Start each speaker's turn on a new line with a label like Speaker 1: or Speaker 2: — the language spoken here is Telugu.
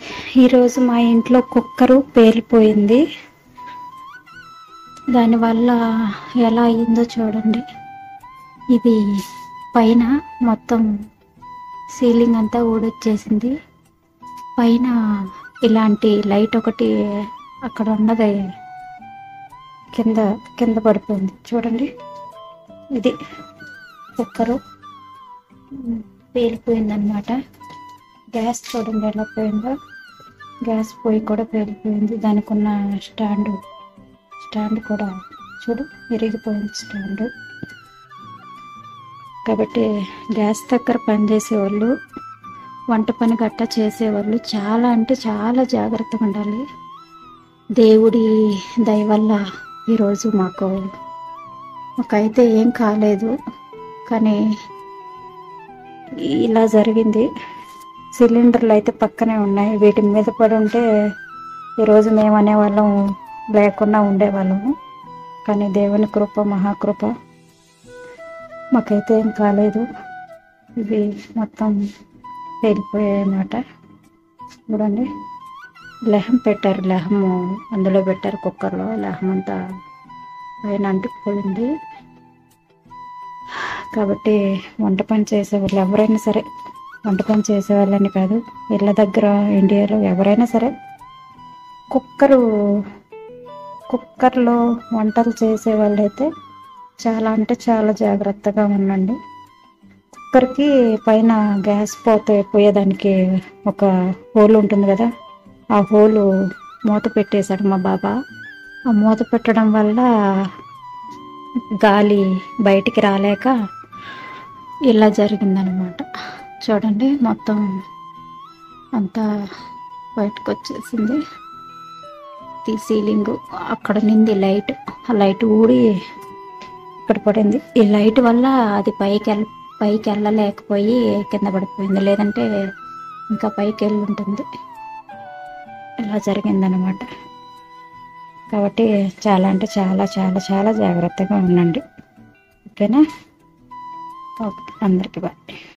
Speaker 1: ఈరోజు మా ఇంట్లో కుక్కరు పేలిపోయింది దానివల్ల ఎలా అయిందో చూడండి ఇది పైన మొత్తం సీలింగ్ అంతా ఊడొచ్చేసింది పైన ఇలాంటి లైట్ ఒకటి అక్కడ ఉన్నది కింద కింద పడిపోయింది చూడండి ఇది కుక్కరు పేలిపోయిందనమాట గ్యాస్ చూడండి ఎలా పోయిందో గ్యాస్ పొయ్యి కూడా పేలిపోయింది దానికి ఉన్న స్టాండ్ స్టాండ్ కూడా చూడు విరిగిపోయింది స్టాండ్ కాబట్టి గ్యాస్ దగ్గర పనిచేసే వాళ్ళు వంట పని గట్ట చేసేవాళ్ళు చాలా అంటే చాలా జాగ్రత్తగా ఉండాలి దేవుడి దయ వల్ల ఈరోజు మాకు మాకైతే ఏం కాలేదు కానీ ఇలా జరిగింది సిలిండర్లు అయితే పక్కనే ఉన్నాయి వీటి మీద పడి ఉంటే ఈరోజు మేము అనేవాళ్ళం లేకుండా ఉండేవాళ్ళము కానీ దేవుని కృప మహాకృప మాకైతే ఏం కాలేదు ఇవి మొత్తం వెళ్ళిపోయాయి అన్నమాట చూడండి లెహం పెట్టారు లెహము అందులో పెట్టారు కుక్కర్లో లెహం అంతా పైన అంటుకుపోయింది కాబట్టి వంట పని చేసేవాళ్ళు ఎవరైనా సరే వంట పని చేసేవాళ్ళని కాదు ఇళ్ళ దగ్గర ఇండియాలో ఎవరైనా సరే కుక్కరు కుక్కర్లో వంటలు చేసే వాళ్ళైతే చాలా అంటే చాలా జాగ్రత్తగా ఉండండి కుక్కర్కి పైన గ్యాస్ పోతే పోయేదానికి ఒక హోల్ ఉంటుంది కదా ఆ హోలు మూత పెట్టేశాడు మా బాబా ఆ మూత పెట్టడం వల్ల గాలి బయటికి రాలేక ఇలా జరిగిందనమాట చూడండి మొత్తం అంతా బయటకు వచ్చేసింది ఈ సీలింగ్ అక్కడ నింది లైట్ ఆ లైట్ ఊడి ఇక్కడ పడింది ఈ లైట్ వల్ల అది పైకి వెళ్ళ పైకి వెళ్ళలేకపోయి కింద పడిపోయింది లేదంటే ఇంకా పైకి వెళ్ళి ఉంటుంది ఇలా జరిగిందనమాట కాబట్టి చాలా అంటే చాలా చాలా చాలా జాగ్రత్తగా ఉండండి ఓకేనా ఓకే అందరికీ బాయ్